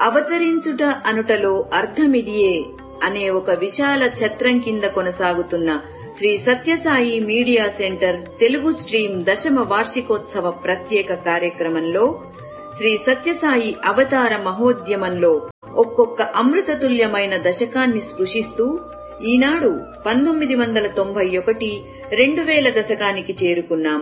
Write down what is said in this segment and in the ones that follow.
అవతరించుట అనుటలో అర్థమిదియే అనే ఒక విశాల ఛత్రం కింద కొనసాగుతున్న Shri Sathya Sai media centre Telugu stream దశమ వార్షికోత్సవ ప్రత్యేక కార్యక్రమంలో శ్రీ సత్యసాయి అవతార మహోద్యమంలో ఒక్కొక్క అమృతతుల్యమైన దశకాన్ని స్పృశిస్తూ ఈనాడు పంతొమ్మిది వందల తొంభై ఒకటి రెండు వేల దశకానికి చేరుకున్నాం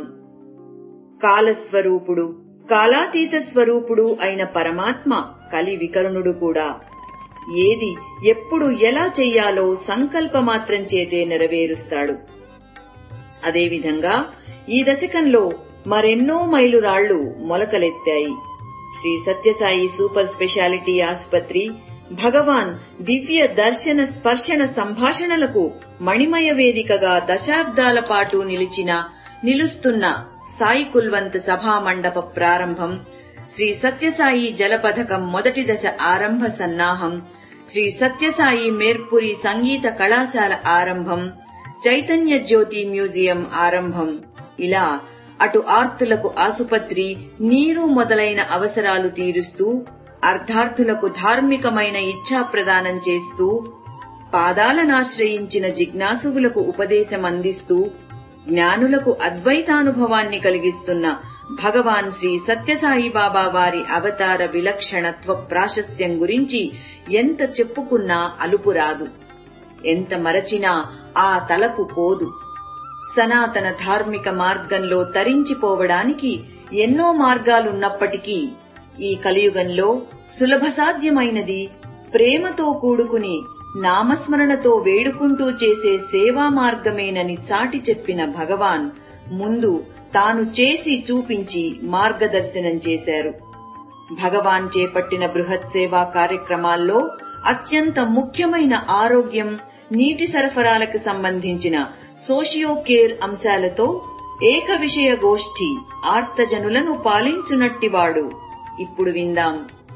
కాలస్వరూపుడు కాలాతీత స్వరూపుడు అయిన పరమాత్మ కలి వికరుణుడు కూడా ఏది ఎప్పుడు ఎలా చెయ్యాలో సంకల్పమాత్రం చేతే నెరవేరుస్తాడు అదేవిధంగా ఈ దశకంలో మరెన్నో మైలురాళ్లు మొలకలెత్తాయి శ్రీ సత్యసాయి సూపర్ స్పెషాలిటీ ఆసుపత్రి భగవాన్ దివ్య దర్శన స్పర్శన సంభాషణలకు మణిమయ వేదికగా దశాబ్దాల పాటు నిలిచిన నిలుస్తున్న సాయి కుల్వంత్ సభా మండప ప్రారంభం శ్రీ సత్యసాయి జల పథకం మొదటి దశ ఆరంభ సన్నాహం శ్రీ సత్యసాయి మేర్పురి సంగీత కళాశాల ఆరంభం చైతన్య జ్యోతి మ్యూజియం ఆరంభం ఇలా అటు ఆర్తులకు ఆసుపత్రి నీరు మొదలైన అవసరాలు తీరుస్తూ అర్ధార్థులకు ధార్మికమైన ఇచ్ఛా ప్రదానం చేస్తూ పాదాలనాశ్రయించిన జిజ్ఞాసువులకు ఉపదేశం అందిస్తూ జ్ఞానులకు అద్వైతానుభవాన్ని కలిగిస్తున్న భగవాన్ శ్రీ సత్యసాయి బాబా వారి అవతార విలక్షణత్వ ప్రాశస్త్యం గురించి ఎంత చెప్పుకున్నా అలుపు రాదు ఎంత మరచినా ఆ తలపు పోదు సనాతన ధార్మిక మార్గంలో తరించిపోవడానికి ఎన్నో మార్గాలున్నప్పటికీ ఈ కలియుగంలో సులభ సాధ్యమైనది ప్రేమతో కూడుకుని నామస్మరణతో వేడుకుంటూ చేసే సేవా మార్గమేనని చాటి చెప్పిన భగవాన్ ముందు తాను చేసి చూపించి మార్గదర్శనం చేశారు భగవాన్ చేపట్టిన బృహత్ సేవా కార్యక్రమాల్లో అత్యంత ముఖ్యమైన ఆరోగ్యం నీటి సరఫరాలకు సంబంధించిన సోషియో కేర్ అంశాలతో ఏక విషయ గోష్ఠి ఆర్తజనులను పాలించునట్టివాడు ఇప్పుడు విందాం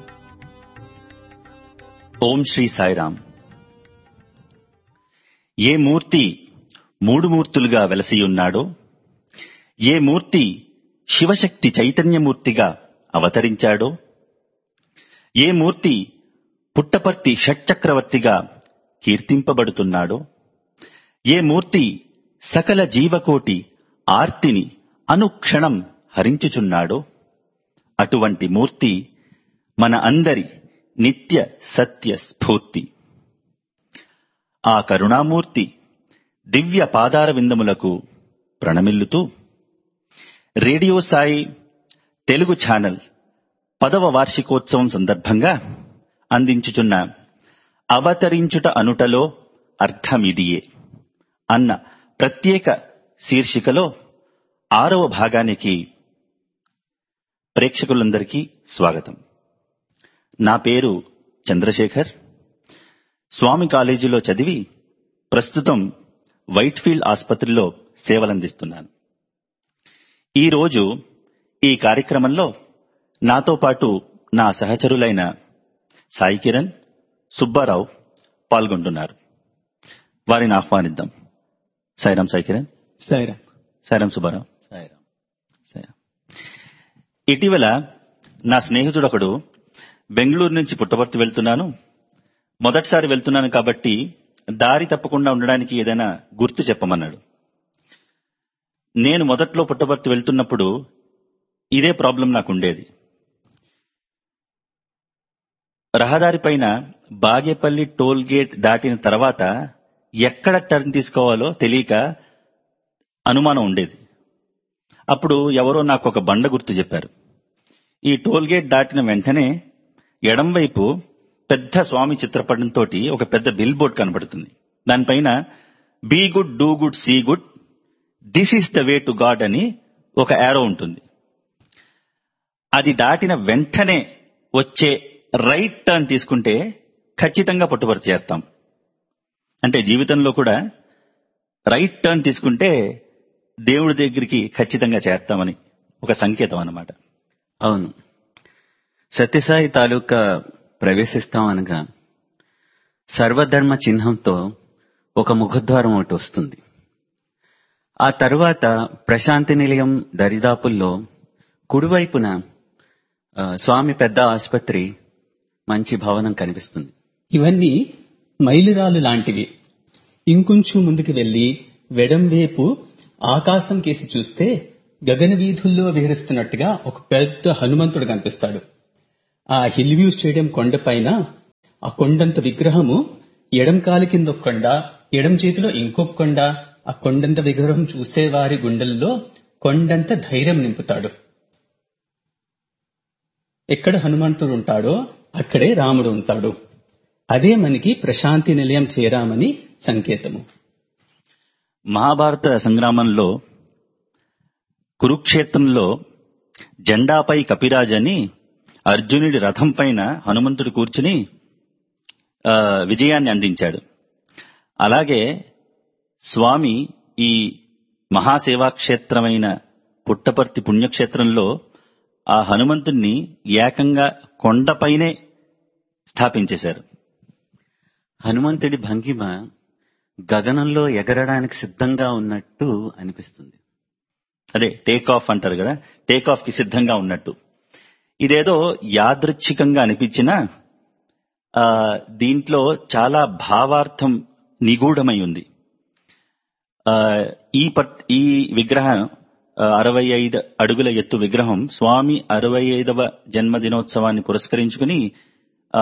ఓం శ్రీ సాయిరాం ఏ మూర్తి మూడు మూర్తులుగా వెలసియున్నాడో ఏ మూర్తి శివశక్తి చైతన్యమూర్తిగా అవతరించాడో ఏ మూర్తి పుట్టపర్తి షట్చక్రవర్తిగా కీర్తింపబడుతున్నాడో ఏ మూర్తి సకల జీవకోటి ఆర్తిని అనుక్షణం హరించుచున్నాడో అటువంటి మూర్తి మన అందరి నిత్య సత్య స్ఫూర్తి ఆ కరుణామూర్తి దివ్య పాదార విందములకు ప్రణమిల్లుతూ రేడియో సాయి తెలుగు ఛానల్ పదవ వార్షికోత్సవం సందర్భంగా అందించుచున్న అవతరించుట అనుటలో అర్థమిదియే అన్న ప్రత్యేక శీర్షికలో ఆరవ భాగానికి ప్రేక్షకులందరికీ స్వాగతం నా పేరు చంద్రశేఖర్ స్వామి కాలేజీలో చదివి ప్రస్తుతం వైట్ఫీల్డ్ ఆసుపత్రిలో సేవలందిస్తున్నాను ఈరోజు ఈ కార్యక్రమంలో నాతో పాటు నా సహచరులైన సాయి కిరణ్ సుబ్బారావు పాల్గొంటున్నారు వారిని ఆహ్వానిద్దాం సాయిరాం సాయి కిరణ్ సైరా సాయిరాం సుబ్బారావు సాయిరాం సాయిరాం ఇటీవల నా స్నేహితుడు ఒకడు బెంగళూరు నుంచి పుట్టపర్తి వెళ్తున్నాను మొదటిసారి వెళ్తున్నాను కాబట్టి దారి తప్పకుండా ఉండడానికి ఏదైనా గుర్తు చెప్పమన్నాడు నేను మొదట్లో పుట్టపర్తి వెళ్తున్నప్పుడు ఇదే ప్రాబ్లం నాకు ఉండేది రహదారి పైన బాగేపల్లి టోల్ గేట్ దాటిన తర్వాత ఎక్కడ టర్న్ తీసుకోవాలో తెలియక అనుమానం ఉండేది అప్పుడు ఎవరో నాకు ఒక బండ గుర్తు చెప్పారు ఈ టోల్ గేట్ దాటిన వెంటనే ఎడం వైపు పెద్ద స్వామి చిత్రపటంతో ఒక పెద్ద బిల్ బోర్డ్ కనబడుతుంది దానిపైన be good do good see good this is the way to God అని ఒక యారో ఉంటుంది అది దాటిన వెంటనే వచ్చే రైట్ టర్న్ తీసుకుంటే ఖచ్చితంగా పట్టుబడి చేస్తాం అంటే జీవితంలో కూడా రైట్ టర్న్ తీసుకుంటే దేవుడి దగ్గరికి ఖచ్చితంగా చేస్తామని ఒక సంకేతం అన్నమాట అవును సత్యసాయి తాలూకా ప్రవేశిస్తాం అనగా సర్వధర్మ చిహ్నంతో ఒక ముఖద్వారం ఒకటి వస్తుంది ఆ తరువాత ప్రశాంతి నిలయం దరిదాపుల్లో కుడివైపున ఆ, స్వామి పెద్ద ఆసుపత్రి మంచి భవనం కనిపిస్తుంది ఇవన్నీ మైలురాలు లాంటివి ఇంకొంచెం ముందుకు వెళ్లి వెడంవైపు ఆకాశం కేసి చూస్తే గగన వీధుల్లో విహరిస్తున్నట్టుగా ఒక పెద్ద హనుమంతుడు కనిపిస్తాడు ఆ హిల్ వ్యూ స్టేడియం కొండపైన ఆ కొండంత విగ్రహము ఎడం కాలు కింద ఒక కొండ ఎడం చేతిలో ఇంకొక కొండ ఆ కొండంత విగ్రహం చూసేవారి గుండెల్లో కొండంత ధైర్యం నింపుతాడు ఎక్కడ హనుమంతుడు ఉంటాడో అక్కడే రాముడు ఉంటాడు అదే మనకి ప్రశాంతి నిలయం చేరామని సంకేతము మహాభారత సంగ్రామంలో కురుక్షేత్రంలో జెండాపై కపిరాజ్ అని అర్జునుడి రథం పైన హనుమంతుడు కూర్చుని ఆ, విజయాన్ని అందించాడు అలాగే స్వామి ఈ మహాసేవాక్షేత్రమైన పుట్టపర్తి పుణ్యక్షేత్రంలో ఆ హనుమంతుణ్ణి ఏకంగా కొండపైనే స్థాపించేశారు హనుమంతుడి భంగిమ గగనంలో ఎగరడానికి సిద్ధంగా ఉన్నట్టు అనిపిస్తుంది అదే టేక్ ఆఫ్ అంటారు కదా టేక్ ఆఫ్ కి సిద్ధంగా ఉన్నట్టు ఇదేదో యాదృచ్ఛికంగా అనిపించినా ఆ, దీంట్లో చాలా భావార్థం నిగూఢమై ఉంది ఆ, ఈ పట్ ఈ విగ్రహం అరవై ఐదు అడుగుల ఎత్తు విగ్రహం స్వామి అరవై ఐదవ జన్మదినోత్సవాన్ని పురస్కరించుకుని ఆ,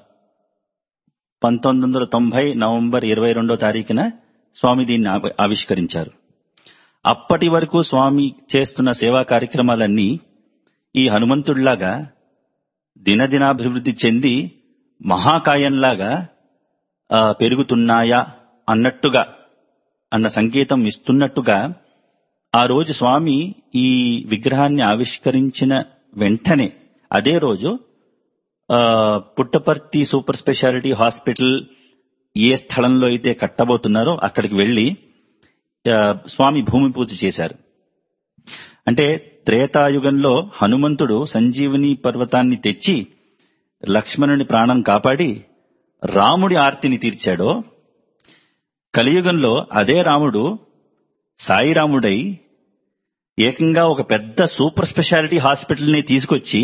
పంతొమ్మిది వందల తొంభై నవంబర్ ఇరవై రెండో తారీఖున స్వామి దీన్ని ఆవి- ఆవిష్కరించారు అప్పటి వరకు స్వామి చేస్తున్న సేవా కార్యక్రమాలన్నీ ఈ హనుమంతుడిలాగా దినదినాభివృద్ధి చెంది మహాకాయంలాగా ఆ, పెరుగుతున్నాయా అన్నట్టుగా అన్న సంకేతం ఇస్తున్నట్టుగా ఆ రోజు స్వామి ఈ విగ్రహాన్ని ఆవిష్కరించిన వెంటనే అదే రోజు ఆ, పుట్టపర్తి సూపర్ స్పెషాలిటీ హాస్పిటల్ ఏ స్థలంలో అయితే కట్టబోతున్నారో అక్కడికి వెళ్లి ఆ, స్వామి భూమి పూజ చేశారు అంటే త్రేతాయుగంలో హనుమంతుడు సంజీవని పర్వతాన్ని తెచ్చి లక్ష్మణుని ప్రాణం కాపాడి రాముడి ఆర్తిని తీర్చాడో కలియుగంలో అదే రాముడు సాయిరాముడై ఏకంగా ఒక పెద్ద సూపర్ స్పెషాలిటీ హాస్పిటల్ని తీసుకొచ్చి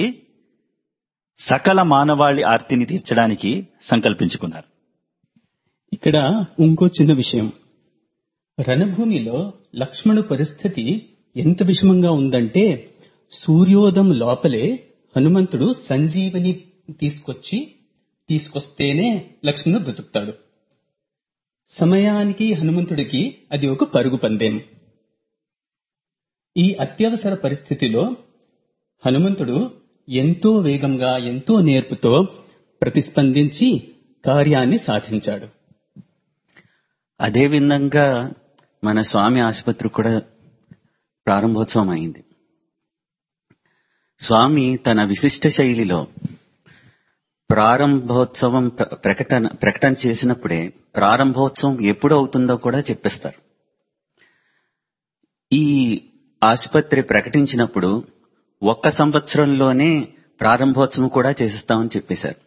సకల మానవాళి ఆర్తిని తీర్చడానికి సంకల్పించుకున్నారు ఇక్కడ ఇంకో చిన్న విషయం రణభూమిలో లక్ష్మణు పరిస్థితి ఎంత విషమంగా ఉందంటే సూర్యోదం లోపలే హనుమంతుడు సంజీవని తీసుకొచ్చి తీసుకొస్తేనే లక్ష్మణుడు బ్రతుకుతాడు సమయానికి హనుమంతుడికి అది ఒక పరుగు పందెం ఈ అత్యవసర పరిస్థితిలో హనుమంతుడు ఎంతో వేగంగా ఎంతో నేర్పుతో ప్రతిస్పందించి కార్యాన్ని సాధించాడు అదే విధంగా మన స్వామి ఆసుపత్రి కూడా ప్రారంభోత్సవం అయింది స్వామి తన విశిష్ట శైలిలో ప్రారంభోత్సవం ప్ర- ప్రకటన ప్రకటన చేసినప్పుడే ప్రారంభోత్సవం ఎప్పుడు అవుతుందో కూడా చెప్పేస్తారు ఈ ఆసుపత్రి ప్రకటించినప్పుడు ఒక్క సంవత్సరంలోనే ప్రారంభోత్సవం కూడా చేసిస్తామని చెప్పేశారు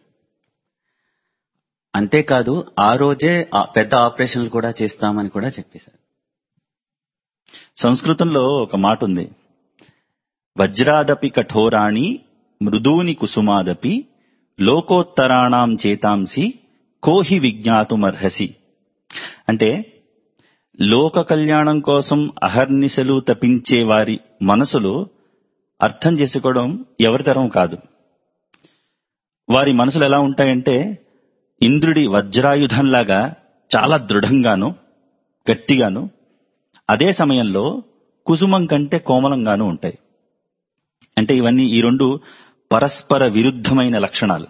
అంతేకాదు ఆ రోజే ఆ పెద్ద ఆపరేషన్లు కూడా చేస్తామని కూడా చెప్పేశారు సంస్కృతంలో ఒక మాట ఉంది వజ్రాదపి కఠోరాణి మృదూని కుసుమాదపి లోకోత్తరాణం చేతాంసి కోహి విజ్ఞాతుమర్హసి అంటే లోక కళ్యాణం కోసం అహర్నిశలు తపించే వారి మనసులు అర్థం చేసుకోవడం ఎవరి తరం కాదు వారి మనసులు ఎలా ఉంటాయంటే ఇంద్రుడి వజ్రాయుధంలాగా చాలా దృఢంగాను గట్టిగాను అదే సమయంలో కుసుమం కంటే కోమలంగానూ ఉంటాయి అంటే ఇవన్నీ ఈ రెండు పరస్పర విరుద్ధమైన లక్షణాలు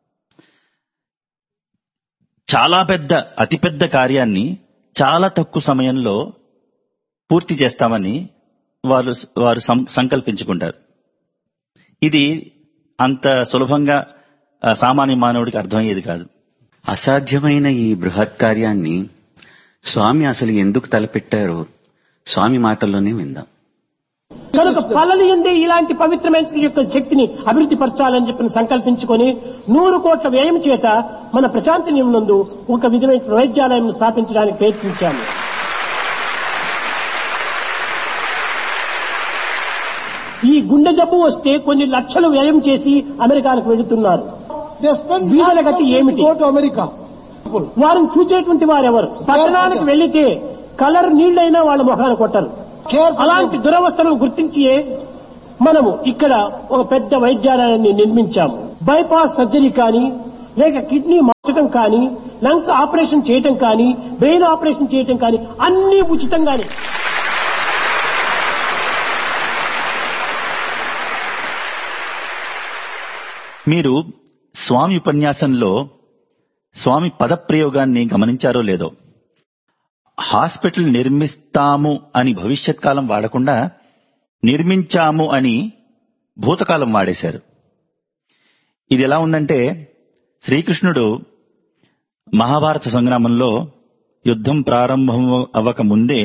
చాలా పెద్ద అతిపెద్ద కార్యాన్ని చాలా తక్కువ సమయంలో పూర్తి చేస్తామని వారు వారు సం- సంకల్పించుకుంటారు ఇది అంత సులభంగా ఆ, సామాన్య మానవుడికి అర్థమయ్యేది కాదు అసాధ్యమైన ఈ బృహత్ కార్యాన్ని స్వామి అసలు ఎందుకు తలపెట్టారో స్వామి మాటల్లోనే విందాం కనుక పల్లలు ఎందే ఇలాంటి పవిత్రమైన యొక్క శక్తిని అభివృద్ధి పరచాలని చెప్పి సంకల్పించుకొని నూరు కోట్ల వ్యయం చేత మన ప్రశాంతి నందు ఒక విధమైన వైద్యాలయం స్థాపించడానికి ప్రయత్నించాము ఈ గుండె జబ్బు వస్తే కొన్ని లక్షలు వ్యయం చేసి అమెరికాలకు వెళుతున్నారు వీళ్ళ గతి ఏమిటి అమెరికా వారిని చూచేటువంటి వారెవరు పట్టణానికి వెళ్లితే కలర్ నీళ్లైనా వాళ్ళ ముఖాన్ని కొట్టరు అలాంటి దురవస్థలను గుర్తించి మనము ఇక్కడ ఒక పెద్ద వైద్యాలయాన్ని నిర్మించాము బైపాస్ సర్జరీ కానీ లేక కిడ్నీ మార్చడం కానీ లంగ్స్ ఆపరేషన్ చేయటం కానీ బ్రెయిన్ ఆపరేషన్ చేయటం కానీ అన్ని ఉచితంగానే మీరు స్వామి ఉపన్యాసంలో స్వామి పదప్రయోగాన్ని గమనించారో లేదో హాస్పిటల్ నిర్మిస్తాము అని భవిష్యత్ కాలం వాడకుండా నిర్మించాము అని భూతకాలం వాడేశారు ఇది ఎలా ఉందంటే శ్రీకృష్ణుడు మహాభారత సంగ్రామంలో యుద్ధం ప్రారంభం అవ్వక ముందే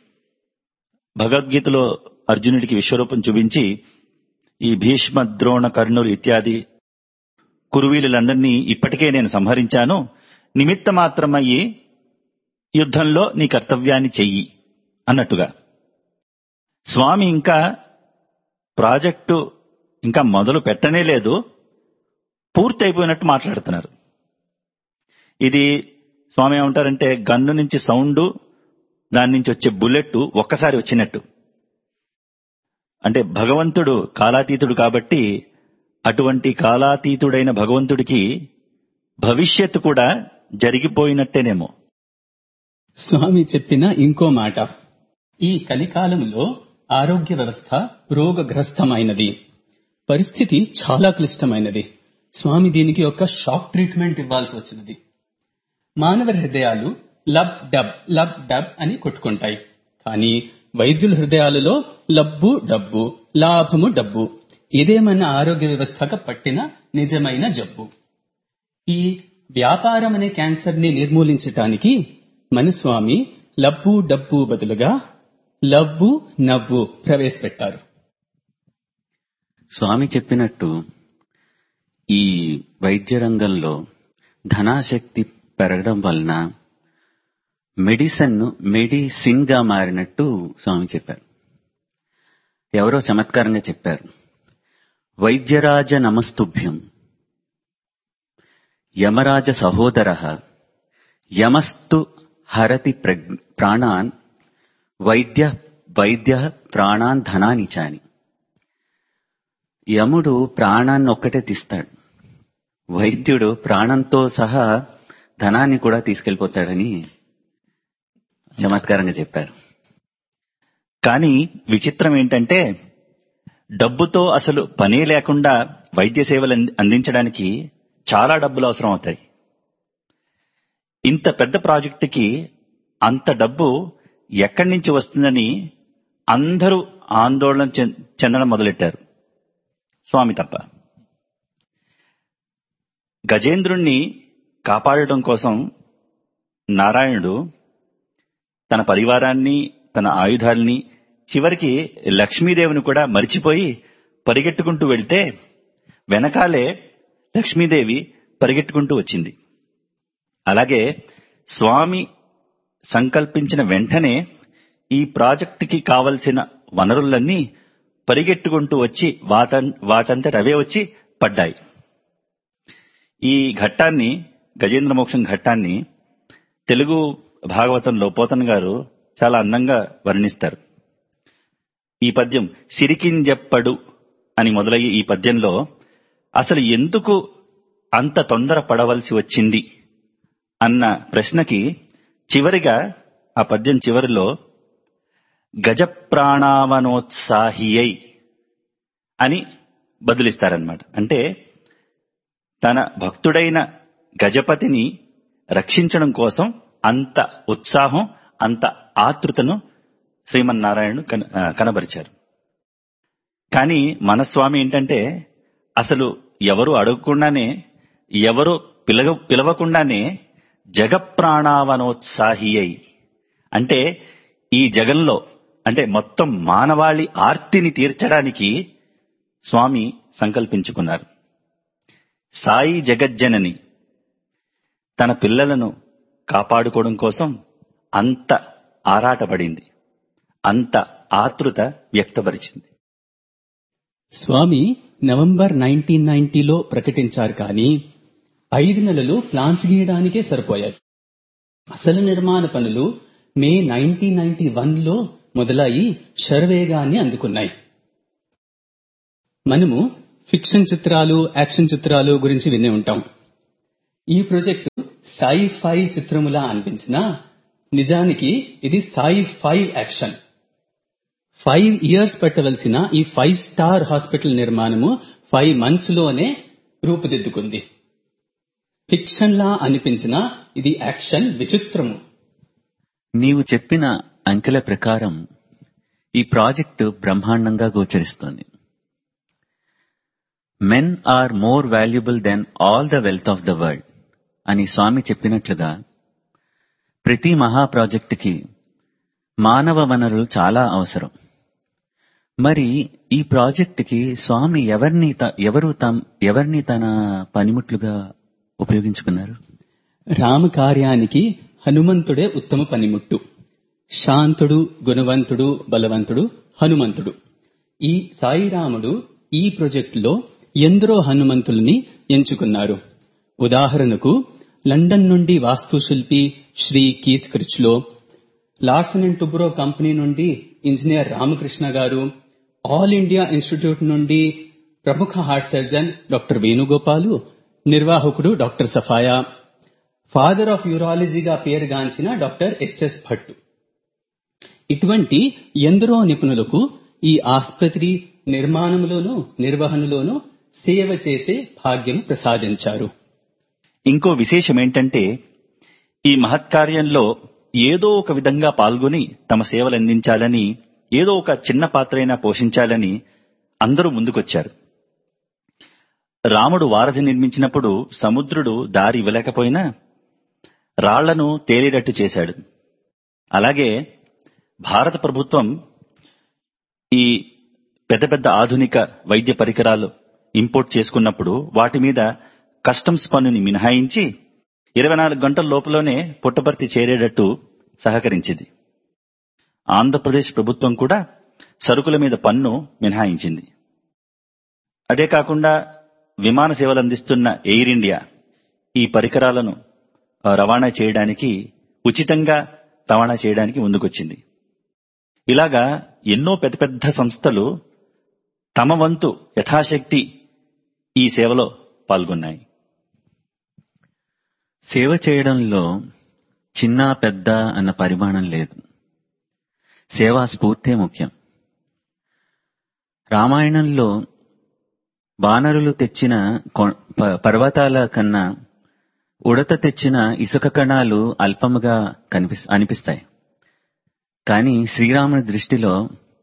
భగవద్గీతలో అర్జునుడికి విశ్వరూపం చూపించి ఈ భీష్మ ద్రోణ కర్ణులు ఇత్యాది కురువీలులందరినీ ఇప్పటికే నేను సంహరించాను నిమిత్త మాత్రమయ్యి యుద్ధంలో నీ కర్తవ్యాన్ని చెయ్యి అన్నట్టుగా స్వామి ఇంకా ప్రాజెక్టు ఇంకా మొదలు పెట్టనే లేదు పూర్తి అయిపోయినట్టు మాట్లాడుతున్నారు ఇది స్వామి ఏమంటారంటే గన్ను నుంచి సౌండ్ దాని నుంచి వచ్చే బుల్లెట్ ఒక్కసారి వచ్చినట్టు అంటే భగవంతుడు కాలాతీతుడు కాబట్టి అటువంటి కాలాతీతుడైన భగవంతుడికి భవిష్యత్తు కూడా జరిగిపోయినట్టేనేమో స్వామి చెప్పిన ఇంకో మాట ఈ కలికాలంలో ఆరోగ్య వ్యవస్థ రోగగ్రస్తమైనది పరిస్థితి చాలా క్లిష్టమైనది స్వామి దీనికి ఒక షాక్ ట్రీట్మెంట్ ఇవ్వాల్సి వచ్చినది మానవ హృదయాలు లబ్ డబ్ లబ్ డబ్ అని కొట్టుకుంటాయి కానీ వైద్యుల హృదయాలలో లబ్బు డబ్బు లాభము డబ్బు ఇదే మన ఆరోగ్య వ్యవస్థకు పట్టిన నిజమైన జబ్బు ఈ వ్యాపారం అనే క్యాన్సర్ ని నిర్మూలించటానికి మన స్వామి లబ్బు డబ్బు బదులుగా లవ్వు నవ్వు ప్రవేశపెట్టారు స్వామి చెప్పినట్టు ఈ వైద్య రంగంలో ధనాశక్తి పెరగడం వలన మెడిసిన్ మెడిసిన్ గా మారినట్టు స్వామి చెప్పారు ఎవరో చమత్కారంగా చెప్పారు వైద్యరాజ నమస్తుభ్యం యమరాజ సహోదర యమస్తు హరతి ప్రగ్- ప్రాణాన్ వైద్య వైద్య ప్రాణాన్ ధనాని చాని యముడు ప్రాణాన్ని ఒక్కటే తీస్తాడు వైద్యుడు ప్రాణంతో సహా ధనాన్ని కూడా తీసుకెళ్లిపోతాడని చమత్కారంగా చెప్పారు కానీ విచిత్రం ఏంటంటే డబ్బుతో అసలు పనే లేకుండా వైద్య సేవలు అంది- అందించడానికి చాలా డబ్బులు అవసరం అవుతాయి ఇంత పెద్ద ప్రాజెక్టుకి అంత డబ్బు ఎక్కడి నుంచి వస్తుందని అందరూ ఆందోళన చెం- చెందడం మొదలెట్టారు స్వామి తప్ప గజేంద్రుణ్ణి కాపాడటం కోసం నారాయణుడు తన పరివారాన్ని తన ఆయుధాల్ని చివరికి లక్ష్మీదేవిని కూడా మరిచిపోయి పరిగెట్టుకుంటూ వెళ్తే వెనకాలే లక్ష్మీదేవి పరిగెట్టుకుంటూ వచ్చింది అలాగే స్వామి సంకల్పించిన వెంటనే ఈ ప్రాజెక్టుకి కావలసిన వనరులన్నీ పరిగెట్టుకుంటూ వచ్చి వాట వాటంతట అవే వచ్చి పడ్డాయి ఈ ఘట్టాన్ని గజేంద్ర మోక్షం ఘట్టాన్ని తెలుగు భాగవతంలో పోతన్ గారు చాలా అందంగా వర్ణిస్తారు ఈ పద్యం సిరికింజెప్పడు అని మొదలయ్యే ఈ పద్యంలో అసలు ఎందుకు అంత తొందర పడవలసి వచ్చింది అన్న ప్రశ్నకి చివరిగా ఆ పద్యం చివరిలో గజప్రాణావనోత్సాహియై అని బదులిస్తారనమాట అంటే తన భక్తుడైన గజపతిని రక్షించడం కోసం అంత ఉత్సాహం అంత ఆతృతను శ్రీమన్నారాయణుడు కన ఆ, కనబరిచారు కానీ మన స్వామి ఏంటంటే అసలు ఎవరు అడగకుండానే ఎవరు పిలగ పిలవకుండానే జగప్రాణావనోత్సాహి అయి అంటే ఈ జగంలో అంటే మొత్తం మానవాళి ఆర్తిని తీర్చడానికి స్వామి సంకల్పించుకున్నారు సాయి జగజ్జనని తన పిల్లలను కాపాడుకోవడం కోసం అంత ఆరాటపడింది అంత ఆతృత వ్యక్తపరిచింది స్వామి నవంబర్ నైన్టీన్ నైన్టీలో ప్రకటించారు కానీ ఐదు నెలలు ప్లాన్స్ గీయడానికే సరిపోయాయి అసలు నిర్మాణ పనులు మే నైన్టీన్ నైన్టీ వన్లో మొదలయ్యి శరవేగాన్ని అందుకున్నాయి మనము ఫిక్షన్ చిత్రాలు యాక్షన్ చిత్రాలు గురించి వినే ఉంటాం ఈ ప్రాజెక్టు సై ఫై చిత్రములా అనిపించినా నిజానికి ఇది సై ఫైవ్ యాక్షన్ ఫైవ్ ఇయర్స్ పెట్టవలసిన ఈ ఫైవ్ స్టార్ హాస్పిటల్ నిర్మాణము ఫైవ్ మంత్స్ లోనే రూపుదిద్దుకుంది ఫిక్షన్ లా అనిపించిన ఇది యాక్షన్ విచిత్రము నీవు చెప్పిన అంకెల ప్రకారం ఈ ప్రాజెక్టు బ్రహ్మాండంగా గోచరిస్తోంది men are more valuable than all the wealth of the world అని స్వామి చెప్పినట్లుగా ప్రతి మహా ప్రాజెక్టుకి మానవ వనరులు చాలా అవసరం మరి ఈ ప్రాజెక్టుకి స్వామి ఎవరిని త- ఎవరు తమ్ ఎవరిని తన పనిముట్లుగా ఉపయోగించుకున్నారు రామకార్యానికి హనుమంతుడే ఉత్తమ పనిముట్టు శాంతుడు గుణవంతుడు బలవంతుడు హనుమంతుడు ఈ సాయిరాముడు ఈ ప్రాజెక్టులో ఎందరో హనుమంతుల్ని ఎంచుకున్నారు ఉదాహరణకు లండన్ నుండి వాస్తుశిల్పి Shri Keith Critchlow Larsen and Toubro company నుండి ఇంజనీర్ రామకృష్ణ గారు ఆల్ ఇండియా ఇన్స్టిట్యూట్ నుండి ప్రముఖ హార్ట్ సర్జన్ డాక్టర్ వేణుగోపాలు నిర్వాహకుడు డాక్టర్ సఫాయా ఫాదర్ ఆఫ్ యూరాలజీగా పేరుగాంచిన డాక్టర్ హెచ్ఎస్ భట్ ఇటువంటి ఎందరో నిపుణులకు ఈ ఆసుపత్రి నిర్మాణంలోనూ నిర్వహణలోనూ సేవ చేసే భాగ్యం ప్రసాదించారు ఇంకో విశేషం ఏంటంటే ఈ మహత్కార్యంలో ఏదో ఒక విధంగా పాల్గొని తమ సేవలు అందించాలని ఏదో ఒక చిన్న పాత్రైనా పోషించాలని అందరూ ముందుకొచ్చారు రాముడు వారధి నిర్మించినప్పుడు సముద్రుడు దారి ఇవ్వలేకపోయినా రాళ్లను తేలేటట్టు చేశాడు అలాగే భారత ప్రభుత్వం ఈ పెద్ద పెద్ద ఆధునిక వైద్య పరికరాలు ఇంపోర్ట్ చేసుకున్నప్పుడు వాటి మీద కస్టమ్స్ పన్నుని మినహాయించి ఇరవై నాలుగు గంటల లోపలనే పుట్టపర్తి చేరేటట్టు సహకరించింది ఆంధ్రప్రదేశ్ ప్రభుత్వం కూడా సరుకుల మీద పన్ను మినహాయించింది అదే కాకుండా విమాన సేవలు అందిస్తున్న ఎయిర్ ఇండియా ఈ పరికరాలను ఆ, రవాణా చేయడానికి ఉచితంగా రవాణా చేయడానికి ముందుకొచ్చింది ఇలాగా ఎన్నో పెద్ద పెద్ద సంస్థలు తమ వంతు యథాశక్తి ఈ సేవలో పాల్గొన్నాయి సేవ చేయడంలో చిన్న పెద్ద అన్న పరిమాణం లేదు సేవా స్ఫూర్తే ముఖ్యం రామాయణంలో బానరులు తెచ్చిన కొ- ప- పర్వతాల కన్నా ఉడత తెచ్చిన ఇసుక కణాలు అల్పముగా కనిపిస్ అనిపిస్తాయి కానీ శ్రీరాముని దృష్టిలో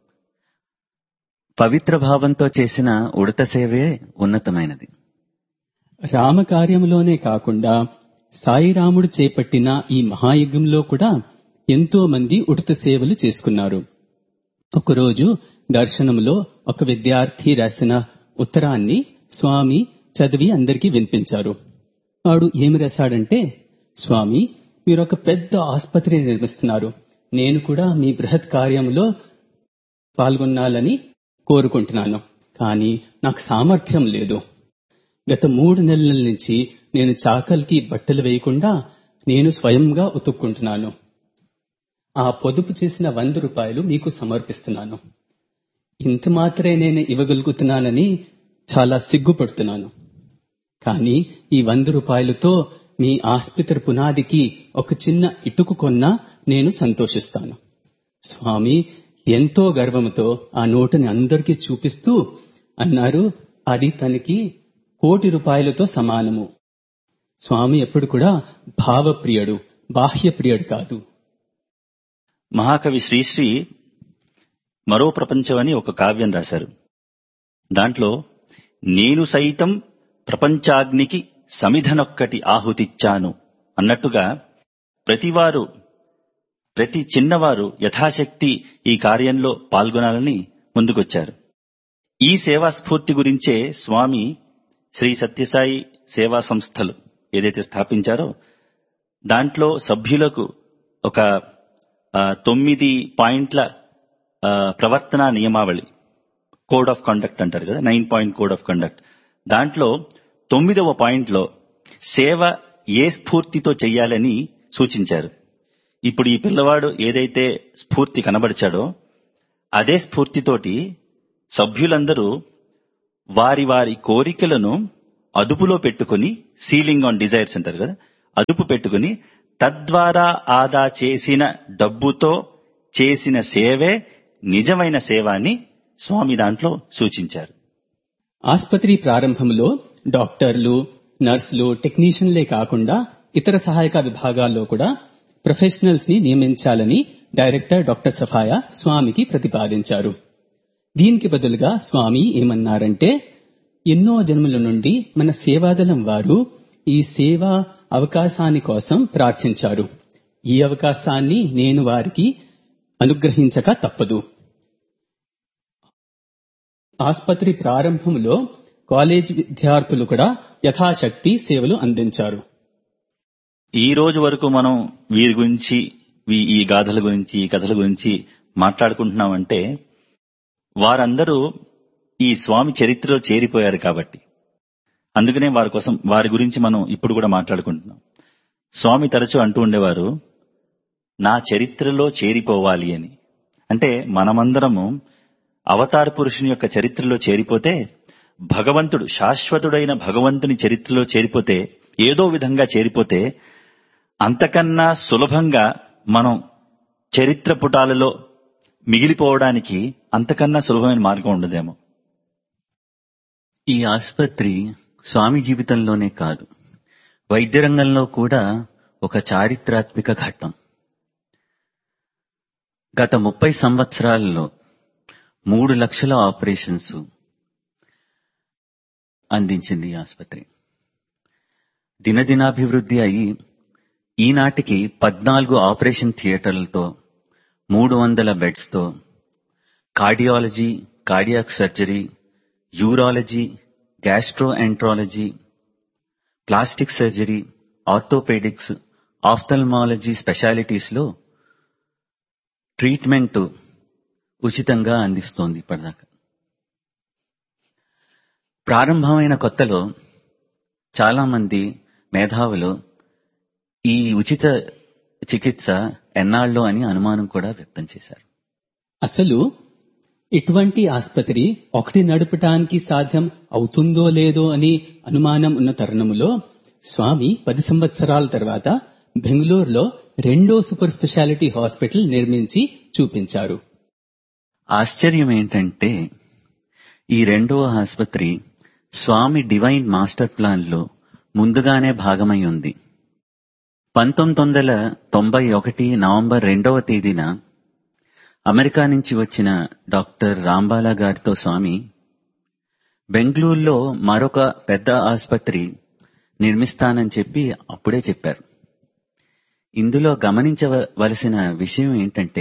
పవిత్ర భావంతో చేసిన ఉడత సేవే ఉన్నతమైనది రామకార్యంలోనే కాకుండా సాయిరాముడు చేపట్టిన ఈ మహాయుగంలో కూడా ఎంతో మంది ఉడత సేవలు చేసుకున్నారు ఒకరోజు దర్శనంలో ఒక విద్యార్థి రాసిన ఉత్తరాన్ని స్వామి చదివి అందరికీ వినిపించారు వాడు ఏమి రాశాడంటే స్వామి మీరు ఒక పెద్ద ఆసుపత్రి నిర్మిస్తున్నారు నేను కూడా మీ బృహత్ కార్యంలో పాల్గొనాలని కోరుకుంటున్నాను కానీ నాకు సామర్థ్యం లేదు గత మూడు నెలల నుంచి నేను చాకల్కి బట్టలు వేయకుండా నేను స్వయంగా ఉతుక్కుంటున్నాను ఆ పొదుపు చేసిన వంద రూపాయలు మీకు సమర్పిస్తున్నాను ఇంత మాత్రే నేను ఇవ్వగలుగుతున్నానని చాలా సిగ్గుపడుతున్నాను కానీ ఈ వంద రూపాయలతో మీ ఆస్పత్రి పునాదికి ఒక చిన్న ఇటుకు కొన్నా నేను సంతోషిస్తాను స్వామి ఎంతో గర్వంతో ఆ నోటుని అందరికీ చూపిస్తూ అన్నారు అది తనకి కోటి రూపాయలతో సమానము స్వామి ఎప్పుడు కూడా భావప్రియుడు బాహ్యప్రియుడు కాదు మహాకవి శ్రీశ్రీ మరో ప్రపంచం అని ఒక కావ్యం రాశారు దాంట్లో నేను సైతం ప్రపంచాగ్నికి సమిధనొక్కటి ఆహుతిచ్చాను అన్నట్టుగా ప్రతివారు ప్రతి చిన్నవారు యథాశక్తి ఈ కార్యంలో పాల్గొనాలని ముందుకొచ్చారు ఈ సేవా స్ఫూర్తి గురించే స్వామి శ్రీ సత్యసాయి సేవా సంస్థలు ఏదైతే స్థాపించారో దాంట్లో సభ్యులకు ఒక ఆ, తొమ్మిది పాయింట్ల ఆ, ప్రవర్తన నియమావళి కోడ్ ఆఫ్ కండక్ట్ అంటారు కదా nine point code of conduct దాంట్లో తొమ్మిదవ పాయింట్లో సేవ ఏ స్ఫూర్తితో చెయ్యాలని సూచించారు ఇప్పుడు ఈ పిల్లవాడు ఏదైతే స్ఫూర్తి కనబడిచాడో అదే స్ఫూర్తితోటి సభ్యులందరూ వారి వారి కోరికలను అదుపులో పెట్టుకుని సీలింగ్ ఆన్ డిజైర్స్ అంటారు కదా అదుపు పెట్టుకుని తద్వారా ఆదా చేసిన డబ్బుతో చేసిన సేవే నిజమైన సేవ అని స్వామి దాంట్లో సూచించారు ఆస్పత్రి ప్రారంభంలో డాక్టర్లు నర్సులు టెక్నీషియన్లే కాకుండా ఇతర సహాయక విభాగాల్లో కూడా ప్రొఫెషనల్స్ ని నియమించాలని డైరెక్టర్ డాక్టర్ సఫాయా స్వామికి ప్రతిపాదించారు దీనికి బదులుగా స్వామి ఏమన్నారంటే ఎన్నో జన్మల నుండి మన సేవాదళం వారు ఈ సేవా అవకాశాన్ని కోసం ప్రార్థించారు ఈ అవకాశాన్ని నేను వారికి అనుగ్రహించక తప్పదు ఆస్పత్రి ప్రారంభంలో కాలేజీ విద్యార్థులు కూడా యథాశక్తి సేవలు అందించారు ఈ రోజు వరకు మనం వీరి గురించి వీ- ఈ గాథల గురించి ఈ కథల గురించి మాట్లాడుకుంటున్నామంటే వారందరూ ఈ స్వామి చరిత్రలో చేరిపోయారు కాబట్టి అందుకనే వారి కోసం వారి గురించి మనం ఇప్పుడు కూడా మాట్లాడుకుంటున్నాం స్వామి తరచూ అంటూ ఉండేవారు నా చరిత్రలో చేరిపోవాలి అని అంటే మనమందరము అవతార పురుషుని యొక్క చరిత్రలో చేరిపోతే భగవంతుడు శాశ్వతుడైన భగవంతుని చరిత్రలో చేరిపోతే ఏదో విధంగా చేరిపోతే అంతకన్నా సులభంగా మనం చరిత్ర పుటాలలో మిగిలిపోవడానికి అంతకన్నా సులభమైన మార్గం ఉండదేమో ఈ ఆసుపత్రి స్వామి జీవితంలోనే కాదు వైద్య రంగంలో కూడా ఒక చారిత్రాత్మక ఘట్టం గత ముప్పై సంవత్సరాలలో మూడు లక్షల ఆపరేషన్స్ అందించింది ఈ ఆసుపత్రి దినదినాభివృద్ధి అయి ఈనాటికి పద్నాలుగు ఆపరేషన్ థియేటర్లతో మూడు వందల బెడ్స్తో cardiology cardiac surgery urology gastroenterology plastic surgery orthopaedics ophthalmology స్పెషాలిటీస్లో ట్రీట్మెంట్ ఉచితంగా అందిస్తోంది ఇప్పటిదాకా ప్రారంభమైన కొత్తలో చాలా మంది మేధావులు ఈ ఉచిత చికిత్స ఎన్నాళ్ళో అని అనుమానం కూడా వ్యక్తం చేశారు అసలు ఇటువంటి ఆస్పత్రి ఒకటి నడపటానికి సాధ్యం అవుతుందో లేదో అని అనుమానం ఉన్న తరుణములో స్వామి పది సంవత్సరాల తర్వాత బెంగళూరులో రెండో సూపర్ స్పెషాలిటీ హాస్పిటల్ నిర్మించి చూపించారు ఆశ్చర్యం ఏంటంటే ఈ రెండవ ఆసుపత్రి స్వామి డివైన్ మాస్టర్ ప్లాన్ లో ముందుగానే భాగమై ఉంది పంతొమ్మిది వందల తొంభై ఒకటి నవంబర్ రెండవ తేదీన అమెరికా నుంచి వచ్చిన డాక్టర్ రాంబాలా గారితో స్వామి బెంగళూరులో మరొక పెద్ద ఆసుపత్రి నిర్మిస్తానని చెప్పి అప్పుడే చెప్పారు ఇందులో గమనించవలసిన విషయం ఏంటంటే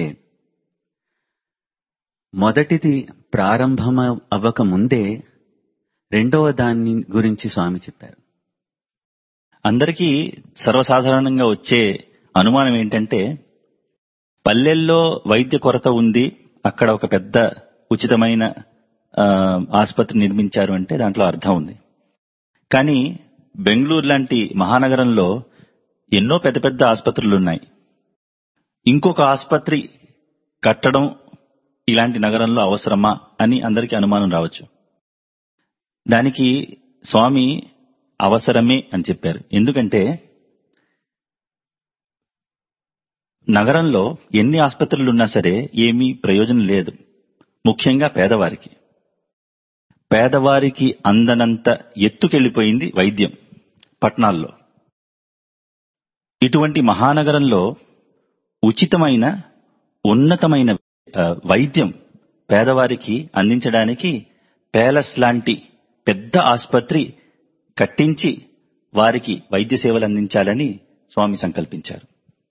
మొదటిది ప్రారంభం అవ్వక ముందే రెండవ దాని గురించి స్వామి చెప్పారు అందరికీ సర్వసాధారణంగా వచ్చే అనుమానం ఏంటంటే పల్లెల్లో వైద్య కొరత ఉంది అక్కడ ఒక పెద్ద ఉచితమైన ఆ, ఆసుపత్రి నిర్మించారు అంటే దాంట్లో అర్థం ఉంది కానీ బెంగళూరు లాంటి మహానగరంలో ఎన్నో పెద్ద పెద్ద ఆసుపత్రులు ఉన్నాయి ఇంకొక ఆసుపత్రి కట్టడం ఇలాంటి నగరంలో అవసరమా అని అందరికీ అనుమానం రావచ్చు దానికి స్వామి అవసరమే అని చెప్పారు ఎందుకంటే నగరంలో ఎన్ని ఆసుపత్రులు ఉన్నా సరే ఏమీ ప్రయోజనం లేదు ముఖ్యంగా పేదవారికి పేదవారికి అందనంత ఎత్తుకెళ్లిపోయింది వైద్యం పట్టణాల్లో ఇటువంటి మహానగరంలో ఉచితమైన ఉన్నతమైన ఆ, వైద్యం పేదవారికి అందించడానికి పేలస్ లాంటి పెద్ద ఆసుపత్రి కట్టించి వారికి వైద్య సేవలు అందించాలని స్వామి సంకల్పించారు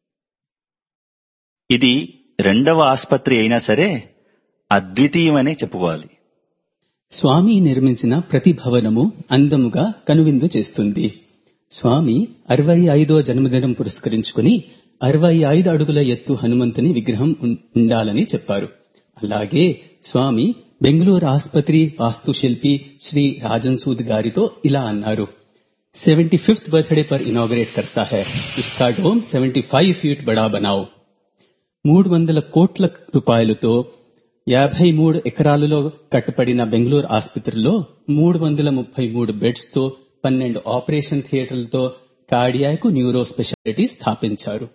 ఇది రెండవ ఆసుపత్రి అయినా సరే అద్వితీయమనే చెప్పుకోవాలి స్వామి నిర్మించిన ప్రతి భవనము అందముగా కనువిందు చేస్తుంది స్వామి అరవై ఐదో జన్మదినం పురస్కరించుకుని అరవై ఐదు అడుగుల ఎత్తు హనుమంతుని విగ్రహం ఉం- ఉండాలని చెప్పారు అలాగే స్వామి బెంగళూరు ఆసుపత్రి వాస్తుశిల్పి శ్రీ రాజన్ సూద్ గారితో ఇలా అన్నారు सेवेंटी फिफ्थ बर्थडे पर इनॉग्रेट करता है उसका डोम 75 फीट बड़ा बनाओ మూడు వందల కోట్ల రూపాయలతో యాభై మూడు ఎకరాలలో కట్టబడిన బెంగళూరు ఆసుపత్రిలో మూడు వందల ముప్పై మూడు బెడ్స్ తో పన్నెండు ఆపరేషన్ థియేటర్లతో కార్డియాకు న్యూరో స్పెషాలిటీ స్థాపించారు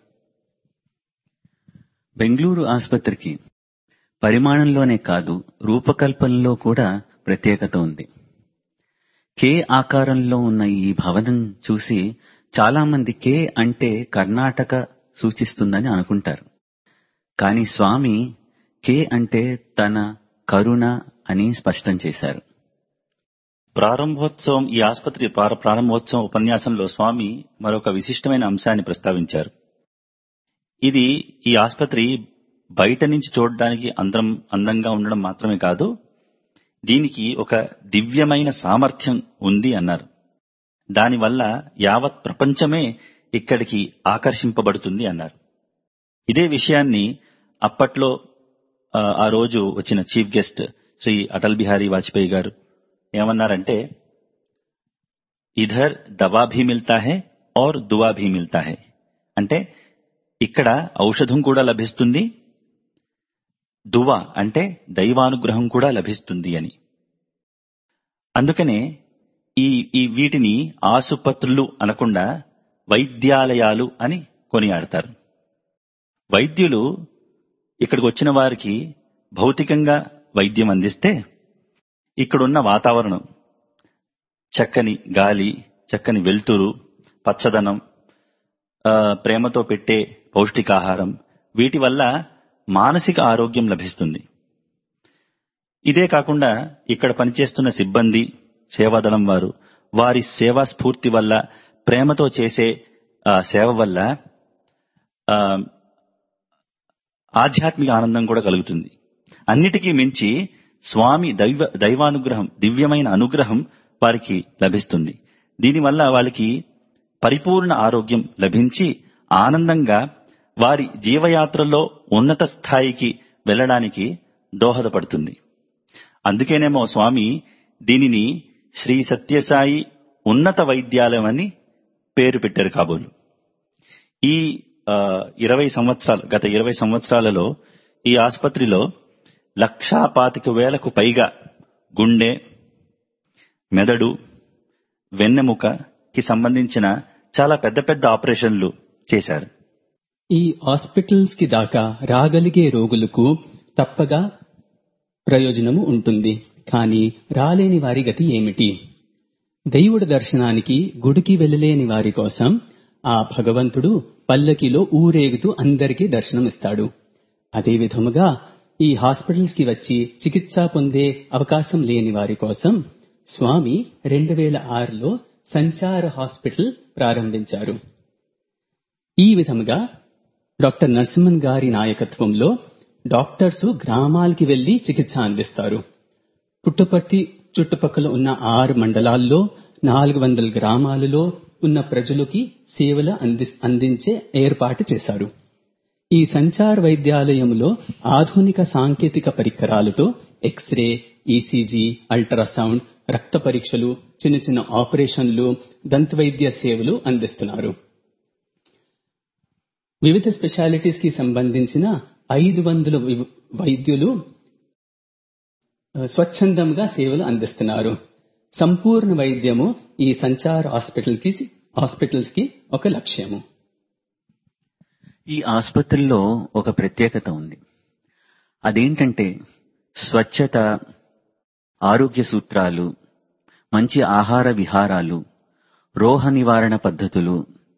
బెంగళూరు ఆసుపత్రికి పరిమాణంలోనే కాదు రూపకల్పనలో కూడా ప్రత్యేకత ఉంది కే ఆకారంలో ఉన్న ఈ భవనం చూసి చాలా మంది కే అంటే కర్ణాటక సూచిస్తుందని అనుకుంటారు కానీ స్వామి కే అంటే తన కరుణ అని స్పష్టం చేశారు ప్రారంభోత్సవం ఈ ఆసుపత్రి ప్రార- ప్రారంభోత్సవం ఉపన్యాసంలో స్వామి మరొక విశిష్టమైన అంశాన్ని ప్రస్తావించారు ఇది ఈ ఆసుపత్రి బయట నుంచి చూడడానికి అందం అందంగా ఉండడం మాత్రమే కాదు దీనికి ఒక దివ్యమైన సామర్థ్యం ఉంది అన్నారు దానివల్ల యావత్ ప్రపంచమే ఇక్కడికి ఆకర్షింపబడుతుంది అన్నారు ఇదే విషయాన్ని అప్పట్లో ఆ, ఆ రోజు వచ్చిన చీఫ్ గెస్ట్ శ్రీ అటల్ బిహారీ వాజ్పేయి గారు ఏమన్నారంటే ఇధర్ దవా భీ మిల్తా హై और దువా భీ మిల్తా హై అంటే ఇక్కడ ఔషధం కూడా లభిస్తుంది దువా అంటే దైవానుగ్రహం కూడా లభిస్తుంది అని అందుకనే ఈ ఈ వీటిని ఆసుపత్రులు అనకుండా వైద్యాలయాలు అని కొనియాడతారు వైద్యులు ఇక్కడికి వచ్చిన వారికి భౌతికంగా వైద్యం అందిస్తే ఇక్కడున్న వాతావరణం చక్కని గాలి చక్కని వెలుతురు పచ్చదనం ఆ, ప్రేమతో పెట్టే పౌష్టికాహారం వీటి వల్ల మానసిక ఆరోగ్యం లభిస్తుంది ఇదే కాకుండా ఇక్కడ పనిచేస్తున్న సిబ్బంది సేవాదళం వారు వారి సేవా స్ఫూర్తి వల్ల ప్రేమతో చేసే ఆ, సేవ వల్ల ఆ, ఆధ్యాత్మిక ఆనందం కూడా కలుగుతుంది అన్నిటికీ మించి స్వామి దైవ దైవానుగ్రహం దివ్యమైన అనుగ్రహం వారికి లభిస్తుంది దీనివల్ల వాళ్ళకి పరిపూర్ణ ఆరోగ్యం లభించి ఆనందంగా వారి జీవయాత్రలో ఉన్నత స్థాయికి వెళ్ళడానికి దోహదపడుతుంది అందుకేనేమో స్వామి దీనిని శ్రీ సత్యసాయి ఉన్నత వైద్యాలయం అని పేరు పెట్టారు కాబోలు ఈ ఆ, ఇరవై సంవత్సరాలు గత ఇరవై సంవత్సరాలలో ఈ ఆసుపత్రిలో లక్షా పాతిక వేలకు పైగా గుండె మెదడు వెన్నెముకకి సంబంధించిన చాలా పెద్ద పెద్ద ఆపరేషన్లు చేశారు ఈ హాస్పిటల్స్ కి దాకా రాగలిగే రోగులకు తప్పగా ప్రయోజనము ఉంటుంది కానీ రాలేని వారి గతి ఏమిటి దైవుడి దర్శనానికి గుడికి వెళ్ళలేని వారి కోసం ఆ భగవంతుడు పల్లకిలో ఊరేగుతూ అందరికీ దర్శనమిస్తాడు అదే విధముగా ఈ హాస్పిటల్స్ కి వచ్చి చికిత్స పొందే అవకాశం లేని వారి కోసం స్వామి రెండు వేల ఆరులో సంచార హాస్పిటల్ ప్రారంభించారు ఈ విధముగా డాక్టర్ నరసింహన్ గారి నాయకత్వంలో డాక్టర్స్ గ్రామాలకి వెళ్లి చికిత్స అందిస్తారు పుట్టపర్తి చుట్టుపక్కల ఉన్న ఆరు మండలాల్లో నాలుగు వందల గ్రామాలలో ఉన్న ప్రజలకి సేవలు అంది అందించే ఏర్పాటు చేశారు ఈ సంచార్ వైద్యాలయంలో ఆధునిక సాంకేతిక పరికరాలతో ఎక్స్రే ఈసీజీ అల్ట్రాసౌండ్ రక్త పరీక్షలు చిన్న చిన్న ఆపరేషన్లు దంతవైద్య సేవలు అందిస్తున్నారు వివిధ స్పెషాలిటీస్ కి సంబంధించిన ఐదు వందల వి- వైద్యులు ఆ, స్వచ్ఛందంగా సేవలు అందిస్తున్నారు సంపూర్ణ వైద్యము ఈ సంచార్ హాస్పిటల్ కి హాస్పిటల్స్ కి ఒక లక్ష్యము ఈ ఆసుపత్రిలో ఒక ప్రత్యేకత ఉంది అదేంటంటే స్వచ్ఛత ఆరోగ్య సూత్రాలు మంచి ఆహార విహారాలు రోహ నివారణ పద్ధతులు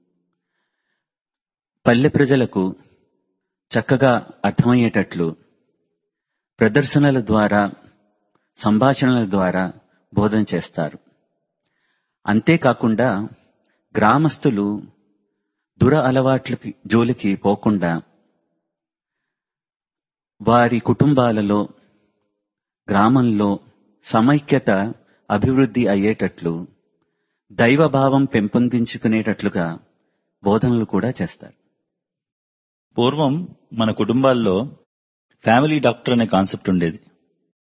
పల్లె ప్రజలకు చక్కగా అర్థమయ్యేటట్లు ప్రదర్శనల ద్వారా సంభాషణల ద్వారా బోధన చేస్తారు అంతేకాకుండా గ్రామస్తులు దుర అలవాట్లకి జోలికి పోకుండా వారి కుటుంబాలలో గ్రామంలో సమైక్యత అభివృద్ధి అయ్యేటట్లు దైవభావం పెంపొందించుకునేటట్లుగా బోధనలు కూడా చేస్తారు పూర్వం మన కుటుంబాల్లో ఫ్యామిలీ డాక్టర్ అనే కాన్సెప్ట్ ఉండేది